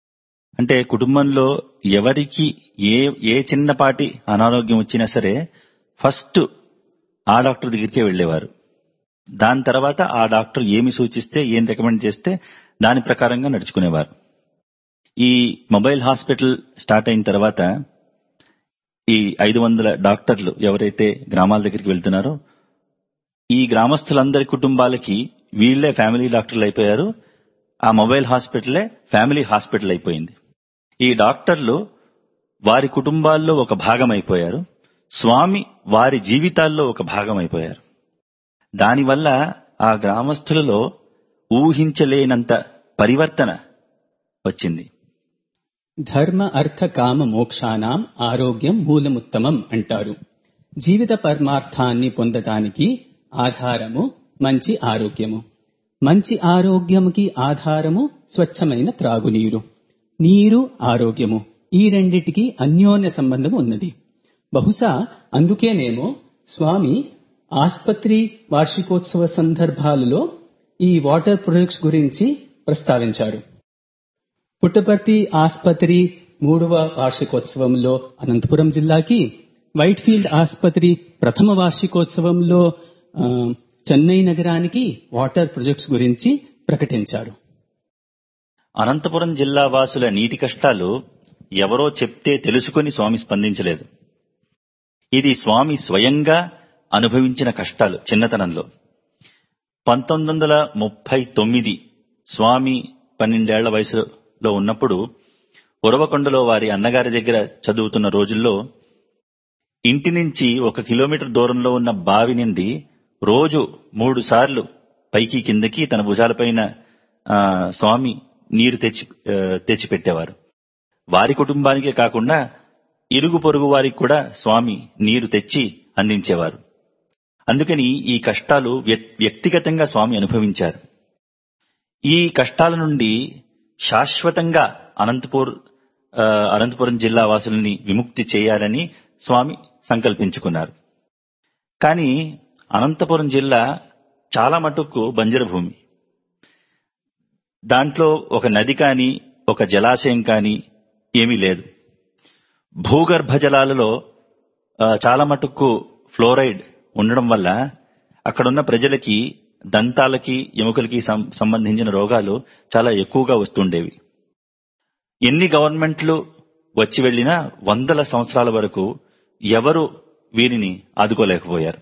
అంటే కుటుంబంలో ఎవరికి ఏ ఏ చిన్నపాటి అనారోగ్యం వచ్చినా సరే ఫస్ట్ ఆ డాక్టర్ దగ్గరికే వెళ్ళేవారు దాని తర్వాత ఆ డాక్టర్ ఏమి సూచిస్తే ఏం రికమెండ్ చేస్తే దాని ప్రకారంగా నడుచుకునేవారు ఈ మొబైల్ హాస్పిటల్ స్టార్ట్ అయిన తర్వాత ఈ ఐదు వందల డాక్టర్లు ఎవరైతే గ్రామాల దగ్గరికి వెళ్తున్నారో ఈ గ్రామస్తులందరి కుటుంబాలకి వీళ్లే ఫ్యామిలీ డాక్టర్లు అయిపోయారు ఆ మొబైల్ హాస్పిటలే ఫ్యామిలీ హాస్పిటల్ అయిపోయింది ఈ డాక్టర్లు వారి కుటుంబాల్లో ఒక భాగం అయిపోయారు స్వామి వారి జీవితాల్లో ఒక భాగం అయిపోయారు దానివల్ల ఆ గ్రామస్తులలో ఊహించలేనంత పరివర్తన వచ్చింది ధర్మ అర్థ కామ మోక్షానాం ఆరోగ్యం మూలముత్తమం అంటారు జీవిత పరమార్థాన్ని పొందటానికి ఆధారము మంచి ఆరోగ్యము మంచి ఆరోగ్యముకి ఆధారము స్వచ్ఛమైన త్రాగునీరు నీరు ఆరోగ్యము ఈ రెండిటికి అన్యోన్య సంబంధం ఉన్నది బహుశా అందుకేనేమో స్వామి ఆస్పత్రి వార్షికోత్సవ సందర్భాలలో ఈ వాటర్ ప్రొడక్ట్స్ గురించి ప్రస్తావించారు పుట్టపర్తి ఆస్పత్రి మూడవ వార్షికోత్సవంలో అనంతపురం జిల్లాకి వైట్ఫీల్డ్ ఆస్పత్రి ప్రథమ వార్షికోత్సవంలో ఆ, చెన్నై నగరానికి వాటర్ ప్రొజెక్ట్స్ గురించి ప్రకటించారు అనంతపురం జిల్లా వాసుల నీటి కష్టాలు ఎవరో చెప్తే తెలుసుకొని స్వామి స్పందించలేదు ఇది స్వామి స్వయంగా అనుభవించిన కష్టాలు చిన్నతనంలో పంతొమ్మిది వందల ముప్పై తొమ్మిది స్వామి పన్నెండేళ్ల వయసులో ఉన్నప్పుడు ఉరవకొండలో వారి అన్నగారి దగ్గర చదువుతున్న రోజుల్లో ఇంటి నుంచి ఒక కిలోమీటర్ దూరంలో ఉన్న బావి నుండి రోజు మూడు సార్లు పైకి కిందకి తన భుజాలపైన ఆ, స్వామి నీరు తెచ్చి ఆ, తెచ్చిపెట్టేవారు వారి కుటుంబానికే కాకుండా ఇరుగు పొరుగు వారికి కూడా స్వామి నీరు తెచ్చి అందించేవారు అందుకని ఈ కష్టాలు వ్య- వ్యక్తిగతంగా స్వామి అనుభవించారు ఈ కష్టాల నుండి శాశ్వతంగా అనంతపూర్ ఆ, అనంతపురం జిల్లా వాసుల్ని విముక్తి చేయాలని స్వామి సంకల్పించుకున్నారు కానీ అనంతపురం జిల్లా చాలా మటుకు బంజరు భూమి దాంట్లో ఒక నది కానీ ఒక జలాశయం కానీ ఏమీ లేదు భూగర్భ జలాలలో ఆ, చాలా మటుకు ఫ్లోరైడ్ ఉండడం వల్ల అక్కడున్న ప్రజలకి దంతాలకి ఎముకలకి సం- సంబంధించిన రోగాలు చాలా ఎక్కువగా వస్తుండేవి ఎన్ని గవర్నమెంట్లు వచ్చి వెళ్లినా వందల సంవత్సరాల వరకు ఎవరు వీరిని ఆదుకోలేకపోయారు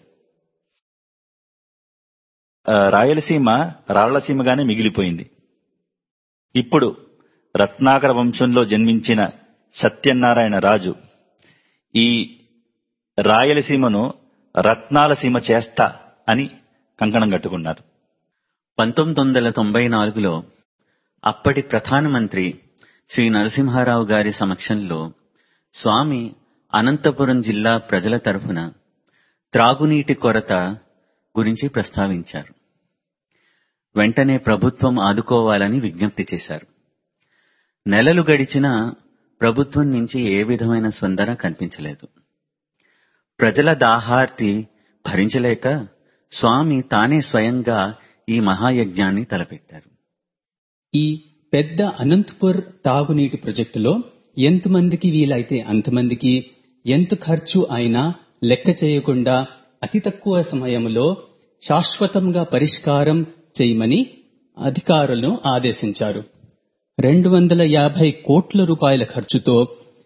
ఆ, రాయలసీమ రాళ్లసీమగానే మిగిలిపోయింది ఇప్పుడు రత్నాకర వంశంలో జన్మించిన సత్యనారాయణ రాజు ఈ రాయలసీమను రత్నాల సీమ చేస్తా అని కంకణం కట్టుకున్నారు పంతొమ్మిది వందల తొంభై నాలుగులో అప్పటి ప్రధానమంత్రి శ్రీ నరసింహారావు గారి సమక్షంలో స్వామి అనంతపురం జిల్లా ప్రజల తరఫున త్రాగునీటి కొరత గురించి ప్రస్తావించారు వెంటనే ప్రభుత్వం ఆదుకోవాలని విజ్ఞప్తి చేశారు నెలలు గడిచినా ప్రభుత్వం నుంచి ఏ విధమైన స్పందన కనిపించలేదు ప్రజల దాహార్తి భరించలేక స్వామి తానే స్వయంగా ఈ మహాయజ్ఞాన్ని తలపెట్టారు ఈ పెద్ద అనంతపూర్ తాగునీటి ప్రాజెక్టులో ఎంతమందికి వీలైతే అంతమందికి ఎంత ఖర్చు అయినా లెక్క చేయకుండా అతి తక్కువ సమయంలో శాశ్వతంగా పరిష్కారం చేయమని అధికారులను ఆదేశించారు రెండు వందల యాభై కోట్ల రూపాయల ఖర్చుతో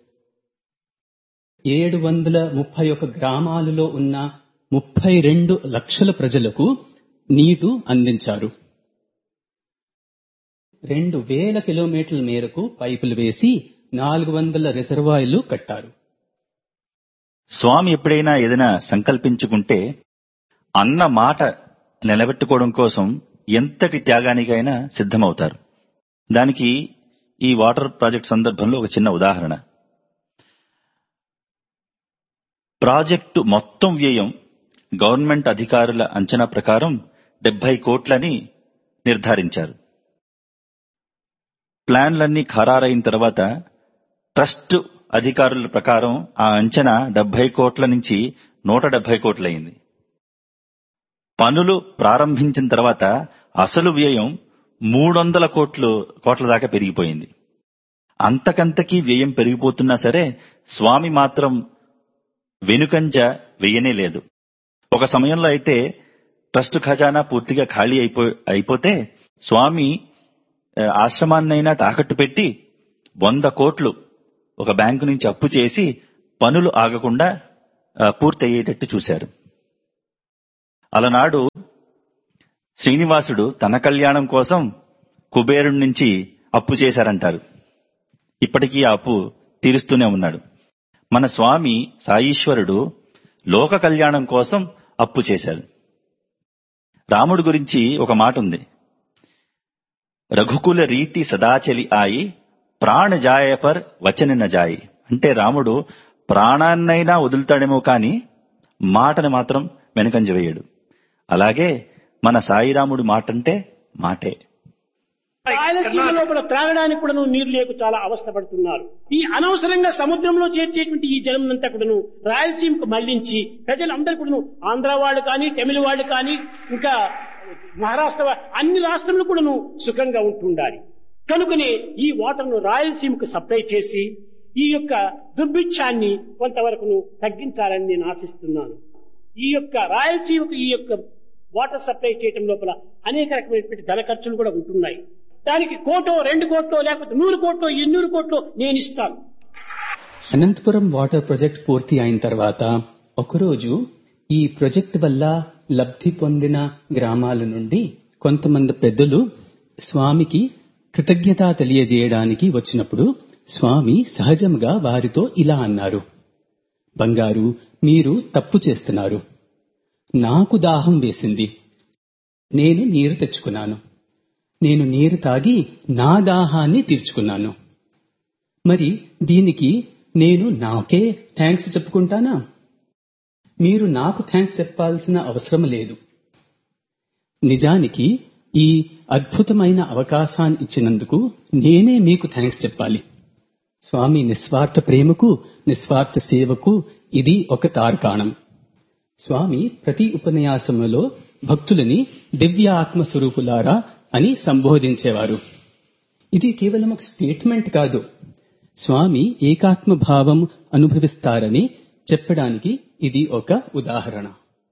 ఏడు వందల ముప్పై ఒక గ్రామాలలో ఉన్న ముప్పై రెండు లక్షల ప్రజలకు నీటు అందించారు రెండు వేల కిలోమీటర్ల మేరకు పైపులు వేసి నాలుగు వందల రిజర్వాయర్లు కట్టారు స్వామి ఎప్పుడైనా ఏదైనా సంకల్పించుకుంటే అన్న మాట నిలబెట్టుకోవడం కోసం ఎంతటి త్యాగానికైనా సిద్ధమవుతారు దానికి ఈ వాటర్ ప్రాజెక్ట్ సందర్భంలో ఒక చిన్న ఉదాహరణ ప్రాజెక్టు మొత్తం వ్యయం గవర్నమెంట్ అధికారుల అంచనా ప్రకారం డెబ్బై కోట్లని నిర్ధారించారు ప్లాన్లన్నీ ఖరారైన తర్వాత ట్రస్ట్ అధికారుల ప్రకారం ఆ అంచనా డెబ్బై కోట్ల నుంచి నూట డెబ్బై కోట్లయింది పనులు ప్రారంభించిన తర్వాత అసలు వ్యయం మూడు వందల కోట్లు కోట్ల దాకా పెరిగిపోయింది అంతకంతకీ వ్యయం పెరిగిపోతున్నా సరే స్వామి మాత్రం వెనుకంజ వెయ్యనే లేదు ఒక సమయంలో అయితే ట్రస్ట్ ఖజానా పూర్తిగా ఖాళీ అయిపో అయిపోతే స్వామి ఆ, ఆశ్రమాన్నైనా తాకట్టు పెట్టి వంద కోట్లు ఒక బ్యాంకు నుంచి అప్పు చేసి పనులు ఆగకుండా ఆ, పూర్తయ్యేటట్టు చూశారు అలనాడు శ్రీనివాసుడు తన కళ్యాణం కోసం కుబేరుడి నుంచి అప్పు చేశారంటారు ఇప్పటికీ ఆ అప్పు తీరుస్తూనే ఉన్నాడు మన స్వామి సాయీశ్వరుడు లోక కళ్యాణం కోసం అప్పు చేశాడు రాముడు గురించి ఒక మాట ఉంది రఘుకుల రీతి సదాచలి ఆయి ప్రాణ జాయ పర్ వచన న జాయి అంటే రాముడు ప్రాణాన్నైనా వదులుతాడేమో కాని మాటను మాత్రం వెనకంజ వేయడు అలాగే మన సాయిరాముడు మాట అంటే మాటే రాయలసీమలో కూడా త్రాగడానికి కూడా నీరు లేక చాలా అవస్థపడుతున్నారు ఈ అనవసరంగా సముద్రంలో చేర్చేటువంటి ఈ జలమంతా కూడాను రాయలసీమకు మళ్లించి ప్రజలందరూ కూడాను ఆంధ్ర వాళ్ళు కానీ తమిళ వాళ్ళు కానీ ఇంకా మహారాష్ట్ర వా- అన్ని రాష్ట్రంలో కూడాను సుఖంగా ఉంటుండాలి కనుకనే ఈ వాటర్ను రాయలసీమకు సప్లై చేసి ఈ యొక్క దుర్భిక్షాన్ని కొంతవరకు తగ్గించాలని నేను ఆశిస్తున్నాను ఈ యొక్క రాయలసీమకు ఈ యొక్క వాటర్ సప్లై చేయటం లోపల అనేక రకమైనటువంటి ధన ఖర్చులు కూడా ఉంటున్నాయి దానికి కోటో రెండు కోట్లో లేకపోతే నూరు కోట్లో ఎన్నూరు కోట్లో నేను ఇస్తాను అనంతపురం వాటర్ ప్రాజెక్ట్ పూర్తి అయిన తర్వాత ఒకరోజు ఈ ప్రాజెక్ట్ వల్ల లబ్ధి పొందిన గ్రామాల నుండి కొంతమంది పెద్దలు స్వామికి కృతజ్ఞత తెలియజేయడానికి వచ్చినప్పుడు స్వామి సహజంగా వారితో ఇలా అన్నారు బంగారు మీరు తప్పు చేస్తున్నారు నాకు దాహం వేసింది నేను నీరు తెచ్చుకున్నాను నేను నీరు తాగి నా దాహాన్ని తీర్చుకున్నాను మరి దీనికి నేను నాకే థ్యాంక్స్ చెప్పుకుంటానా మీరు నాకు థ్యాంక్స్ చెప్పాల్సిన అవసరం లేదు నిజానికి ఈ అద్భుతమైన అవకాశాన్ని ఇచ్చినందుకు నేనే మీకు థ్యాంక్స్ చెప్పాలి స్వామి నిస్వార్థ ప్రేమకు నిస్వార్థ సేవకు ఇది ఒక తార్కాణం స్వామి ప్రతి ఉపన్యాసములో భక్తులని దివ్య ఆత్మ స్వరూపులారా అని సంబోధించేవారు ఇది కేవలం ఒక స్టేట్మెంట్ కాదు స్వామి ఏకాత్మ భావం అనుభవిస్తారని చెప్పడానికి ఇది ఒక ఉదాహరణ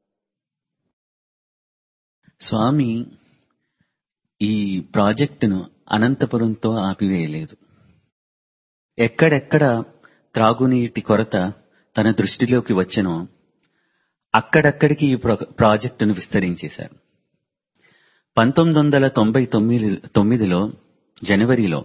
స్వామి ఈ ప్రాజెక్టును అనంతపురంతో ఆపివేయలేదు ఎక్కడెక్కడ త్రాగునీటి కొరత తన దృష్టిలోకి వచ్చెనో అక్కడక్కడికి ఈ ప్ర- ప్రాజెక్టును విస్తరించేశారు పంతొమ్మిది వందల తొంభై తొమ్మిది తొమ్మిదిలో జనవరిలో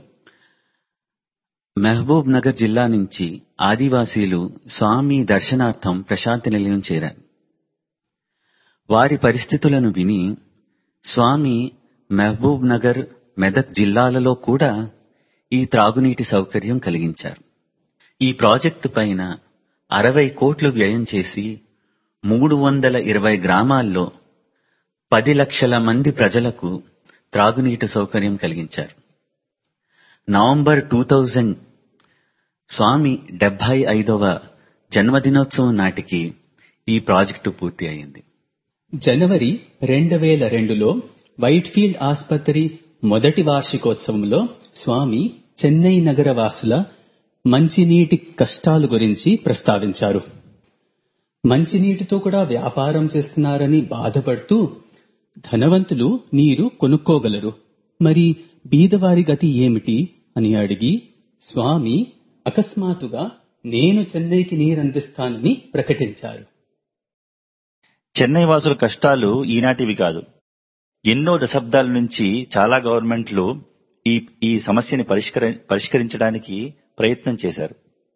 మహబూబ్ నగర్ జిల్లా నుంచి ఆదివాసీలు స్వామి దర్శనార్థం ప్రశాంతి నిలయం చేరారు వారి పరిస్థితులను విని స్వామి మహబూబ్ నగర్ మెదక్ జిల్లాలలో కూడా ఈ త్రాగునీటి సౌకర్యం కలిగించారు ఈ ప్రాజెక్టు పైన అరవై కోట్లు వ్యయం చేసి మూడు వందల ఇరవై గ్రామాల్లో పది లక్షల మంది ప్రజలకు త్రాగునీటి సౌకర్యం కలిగించారు నవంబర్ టూ థౌజండ్ స్వామి డెబ్బై ఐదవ జన్మదినోత్సవం నాటికి ఈ ప్రాజెక్టు పూర్తి అయింది జనవరి రెండు వేల రెండులో వైట్ఫీల్డ్ ఆసుపత్రి మొదటి వార్షికోత్సవంలో స్వామి చెన్నై నగర వాసుల మంచినీటి కష్టాలు గురించి ప్రస్తావించారు మంచినీటితో కూడా వ్యాపారం చేస్తున్నారని బాధపడుతూ ధనవంతులు నీరు కొనుక్కోగలరు మరి బీదవారి గతి ఏమిటి అని అడిగి స్వామి అకస్మాత్తుగా నేను చెన్నైకి నీరందిస్తానని ప్రకటించారు చెన్నై వాసుల కష్టాలు ఈనాటివి కాదు ఎన్నో దశాబ్దాల నుంచి చాలా గవర్నమెంట్లు ఈ ఈ సమస్యని పరిష్కర పరిష్కరించడానికి ప్రయత్నం చేశారు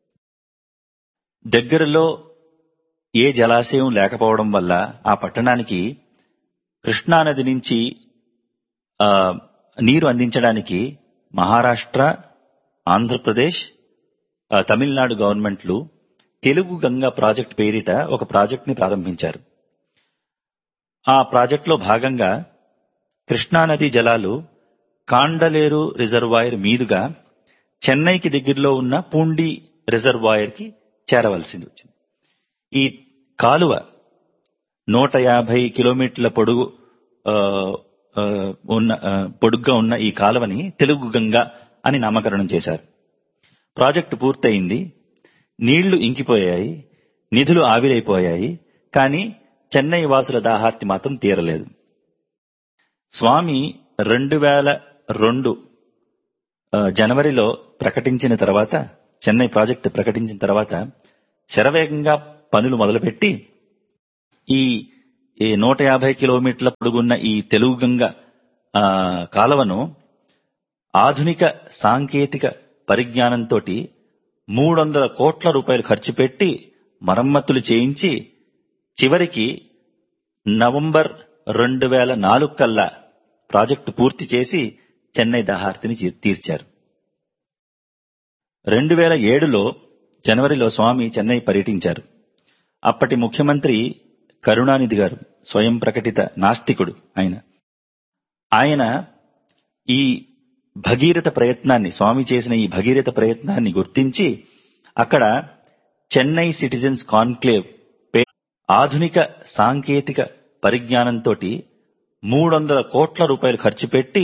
దగ్గరలో ఏ జలాశయం లేకపోవడం వల్ల ఆ పట్టణానికి కృష్ణానది నుంచి ఆ, నీరు అందించడానికి మహారాష్ట్ర ఆంధ్రప్రదేశ్ ఆ, తమిళనాడు గవర్నమెంట్లు తెలుగు గంగా ప్రాజెక్ట్ పేరిట ఒక ప్రాజెక్ట్ ని ప్రారంభించారు ఆ ప్రాజెక్టులో భాగంగా కృష్ణానది జలాలు కాండలేరు రిజర్వాయర్ మీదుగా చెన్నైకి దగ్గరలో ఉన్న పూండి రిజర్వాయర్ కి చేరవలసింది వచ్చింది ఈ కాలువ నూట యాభై కిలోమీటర్ల పొడుగు ఆ, ఆ, ఉన్న ఆ, పొడుగ్గా ఉన్న ఈ కాలువని తెలుగు గంగ అని నామకరణం చేశారు ప్రాజెక్టు పూర్తయింది నీళ్లు ఇంకిపోయాయి నిధులు ఆవిరైపోయాయి కానీ చెన్నై వాసుల దాహార్తి మాత్రం తీరలేదు స్వామి రెండు వేల రెండు ఆ, జనవరిలో ప్రకటించిన తర్వాత చెన్నై ప్రాజెక్టు ప్రకటించిన తర్వాత శరవేగంగా పనులు మొదలుపెట్టి ఈ ఈ నూట యాభై కిలోమీటర్ల పొడుగున్న ఈ తెలుగు గంగ ఆ, కాలవను ఆధునిక సాంకేతిక పరిజ్ఞానంతో మూడు వందల కోట్ల రూపాయలు ఖర్చు పెట్టి మరమ్మతులు చేయించి చివరికి నవంబర్ రెండు వేల నాలుగు కల్లా ప్రాజెక్టు పూర్తి చేసి చెన్నై దహార్తిని తీ- తీర్చారు రెండు వేల ఏడులో జనవరిలో స్వామి చెన్నై పర్యటించారు అప్పటి ముఖ్యమంత్రి కరుణానిధి గారు స్వయం ప్రకటిత నాస్తికుడు ఆయన ఆయన ఈ భగీరథ ప్రయత్నాన్ని స్వామి చేసిన ఈ భగీరథ ప్రయత్నాన్ని గుర్తించి అక్కడ చెన్నై సిటిజన్స్ కాన్క్లేవ్ పే- ఆధునిక సాంకేతిక పరిజ్ఞానంతో మూడు వందల కోట్ల రూపాయలు ఖర్చు పెట్టి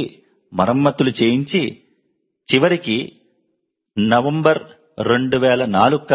మరమ్మతులు చేయించి చివరికి నవంబర్ రెండు వేల నాలుగు